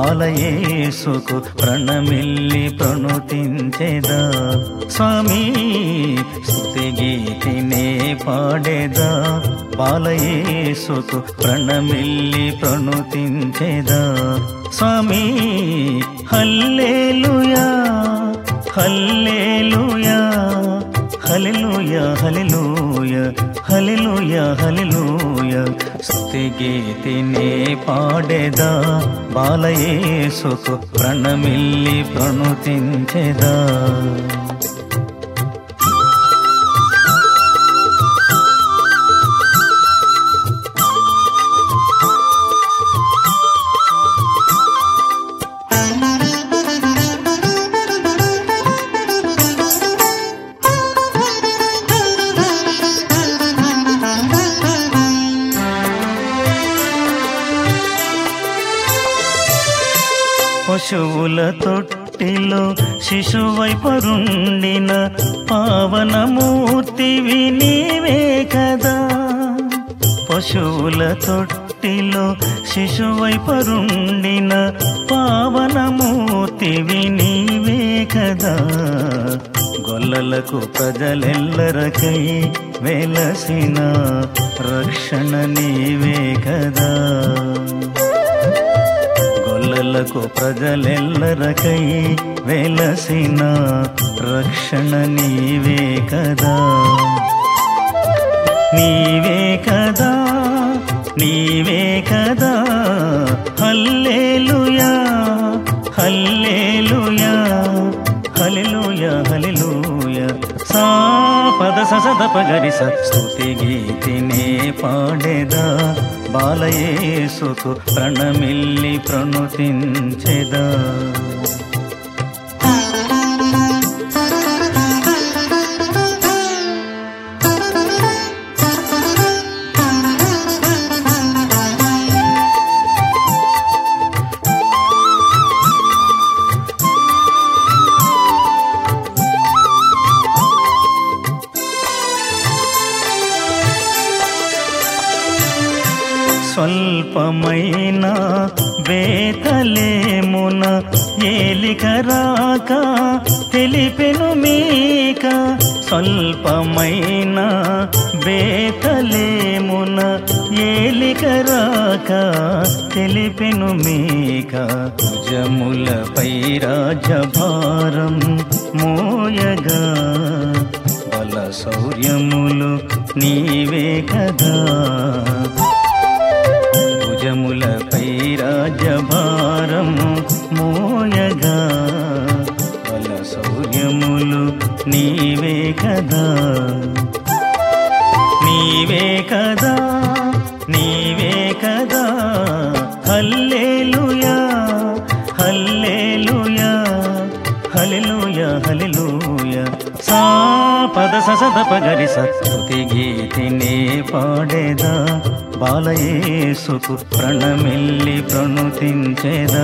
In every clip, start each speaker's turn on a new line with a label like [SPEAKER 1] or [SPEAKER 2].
[SPEAKER 1] బాలయేసుకు ప్రణమిల్లి ప్రణుతించెదా స్వామి స్తుతి గీతినే పాడేదా బాలయేసుకు ప్రణమిల్లి ప్రణుతించెదా స్వామి hallelujah hallelujah హల్లెలూయా హల్లెలూయా హల్లెలూయా హల్లెలూయా స్తుతి గీతినే పాడేదా బాలయేసుకు ప్రణమిల్లి ప్రణుతించెదా పశువుల తొట్టిలో శిశువై పరుండిన పావనమూర్తివి నీవే కదా పశువుల తొట్టిలో శిశువై పరుండిన పావనమూర్తివి నీవే కదా గొల్లలకు ప్రజలెల్లరకై వెలసిన రక్షణ నీవే కదా గొల్లలకు ప్రజలెల్లరకై వెలసిన రక్షణ నీవే కదా నీవే కదా నీవే కదా హల్లేలుయా హల్లేలుయా హల్లెలూయా హల్లెలూయా సా పద ససద పగరి స్తుతి గీతినే పాడేదా బాలయేసుకు ప్రణమిల్లి ప్రణుతించెదా స్వల్పమైన బేతలేమున ఏలికరాక తెలిపెను మీక స్వల్పమైన బేతలేమున ఏలికరాక తెలిపెను మీక భుజములపై రాజభారం మోయగా బల శౌర్యములు నీవే కదా భుజములపై రాజభారము మోయగా బల శౌర్యములు నీవే కదా నీవే కదా నీవే కదా హల్లేలుయా హల్లేలుయా హల్లెలూయా హల్లెలూయా సా పద ససద పగరి సత్తుతి గీతినే పాడేదా బాలయేసుకు ప్రణమిల్లి ప్రణుతించెదా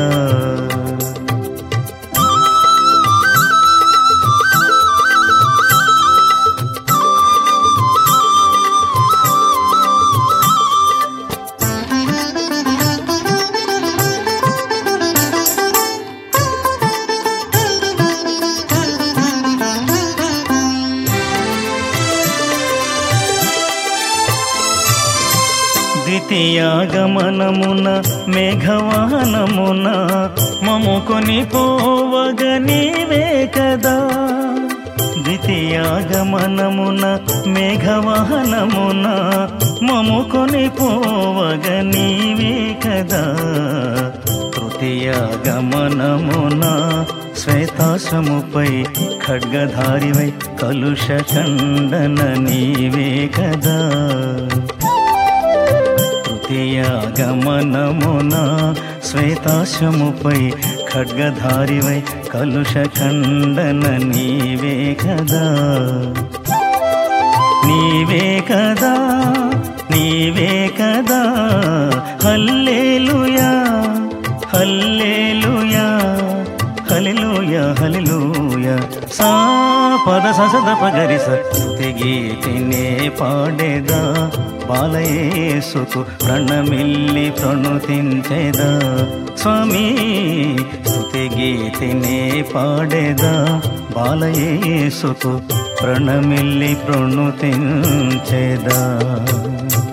[SPEAKER 1] ద్వితీయాగమనమున మేఘవాహనమున మము కొని పోవగ నీవే కదా ద్వితీయాగమనమున మేఘవాహనమున మము కొని పోవగ నీవే కదా తృతీయాగమనమున శ్వేతాశ్రముపై ఖడ్గధారివై కలుష ఖండన నీవే కదా తృతీయాగమనమున శ్వేతాశముపై ఖడ్గధారివై కలుష ఖండన నీవే కదా నీవే కదా నీవే కదా హల్లేలుయా హల్లేలుయా హలిలోయ హలిలోయ సా పద ససద పగరి సృతి గీతినే పాడేదా బాలయేసుకు ప్రణమిల్లి ప్రణుతించేదా స్వామి స్తుతి గీతినే పాడేదా బాలయేసుకు ప్రణమిల్లి ప్రణుతించేదా